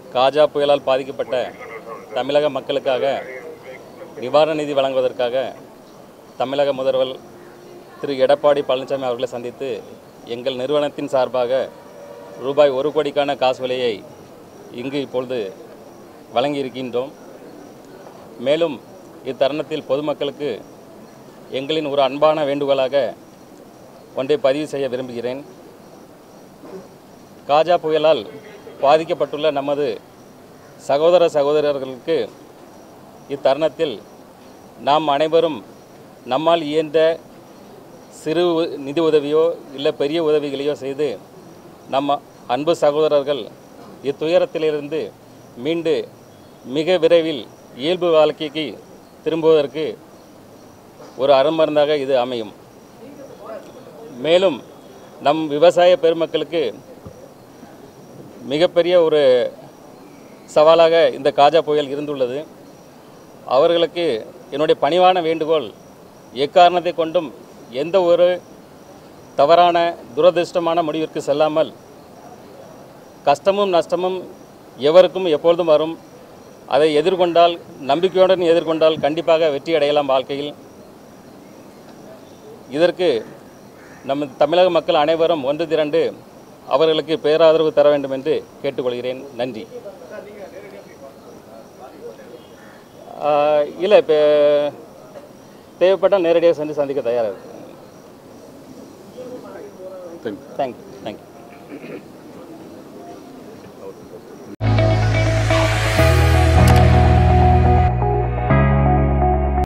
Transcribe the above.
காஜா புயலால் பாதிக்கப்பட்ட தமிழக மக்களுக்காக நிவாரண நிதி வழங்குவதற்காக தமிழக முதல்வர் திரு எடப்பாடி பழனிசாமி அவர்களை சந்தித்து எங்கள் நிறுவனத்தின் சார்பாக ரூபாய் ஒரு கோடிக்கான காசோலையை இங்கு இப்பொழுது வழங்கியிருக்கின்றோம் மேலும் இத்தருணத்தில் பொதுமக்களுக்கு எங்களின் ஒரு அன்பான வேண்டுகோளாக ஒன்றை பதிவு செய்ய விரும்புகிறேன் காஜா புயலால் பாதிக்கப்பட்டுள்ள நமது சகோதர சகோதரர்களுக்கு இத்தருணத்தில் நாம் அனைவரும் நம்மால் இயன்ற சிறு உ- நிதி உதவியோ இல்லை பெரிய உதவிகளையோ செய்து நம்ம அன்பு சகோதரர்கள் இத்துயரத்திலிருந்து மீண்டு மிக விரைவில் இயல்பு வாழ்க்கைக்கு திரும்புவதற்கு ஒரு அருமருந்தாக இது அமையும் மேலும் நம் விவசாய பெருமக்களுக்கு மிகப்பெரிய ஒரு சவாலாக இந்த காஜா புயல் இருந்துள்ளது அவர்களுக்கு என்னுடைய பணிவான வேண்டுகோள் எக்காரணத்தை கொண்டும் எந்த ஒரு தவறான துரதிர்ஷ்டமான முடிவிற்கு செல்லாமல் கஷ்டமும் நஷ்டமும் எவருக்கும் எப்பொழுதும் வரும் அதை எதிர்கொண்டால் நம்பிக்கையுடன் எதிர்கொண்டால் கண்டிப்பாக வெற்றி அடையலாம் வாழ்க்கையில் இதற்கு நம்ம தமிழக மக்கள் அனைவரும் ஒன்று திரண்டு அவர்களுக்கு பேராதரவு தர வேண்டும் என்று கேட்டுக்கொள்கிறேன் நன்றி இல்லை இப்போ தேவைப்பட்டால் நேரடியாக சென்று சந்திக்க தயாராக இருக்கு தேங்க்யூ தேங்க்யூ தேங்க்யூ